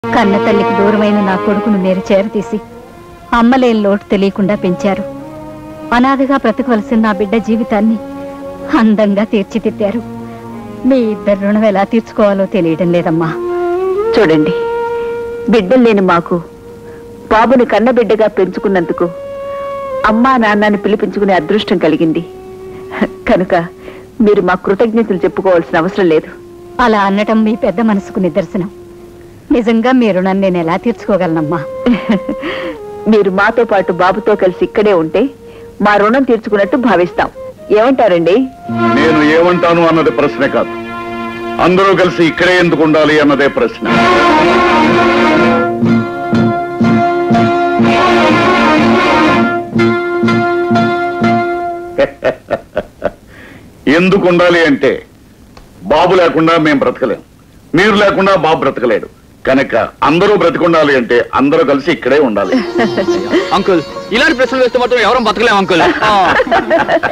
కన్న తల్లికి దూరమైన నా కొడుకును మీరు చేరతీసి అమ్మలేని లోటు తెలియకుండా పెంచారు అనాథగా బ్రతకవలసిన నా బిడ్డ జీవితాన్ని అందంగా తీర్చిదిద్దారు మీ ఇద్దరు రుణం ఎలా తీర్చుకోవాలో తెలియడం లేదమ్మా చూడండి బిడ్డలు లేని మాకు బాబుని కన్నబిడ్డగా పెంచుకున్నందుకు అమ్మా నాన్నని పిలిపించుకునే అదృష్టం కలిగింది కనుక మీరు మా కృతజ్ఞతలు చెప్పుకోవాల్సిన అవసరం లేదు అలా అనటం మీ పెద్ద మనసుకు నిదర్శనం నిజంగా మీ రుణం నేను ఎలా తీర్చుకోగలనమ్మా మీరు మాతో పాటు బాబుతో కలిసి ఇక్కడే ఉంటే మా రుణం తీర్చుకున్నట్టు భావిస్తాం ఏమంటారండి నేను ఏమంటాను అన్నది ప్రశ్న కాదు అందరూ కలిసి ఇక్కడే ఎందుకు ఉండాలి అన్నదే ప్రశ్న ఎందుకు ఉండాలి అంటే బాబు లేకుండా మేం బ్రతకలేం మీరు లేకుండా బాబు బ్రతకలేడు కనుక అందరూ బ్రతికుండాలి అంటే అందరూ కలిసి ఇక్కడే ఉండాలి అంకుల్ ఇలాంటి ప్రశ్నలు వేస్తే మాత్రం ఎవరం బతకలేం అంకుల్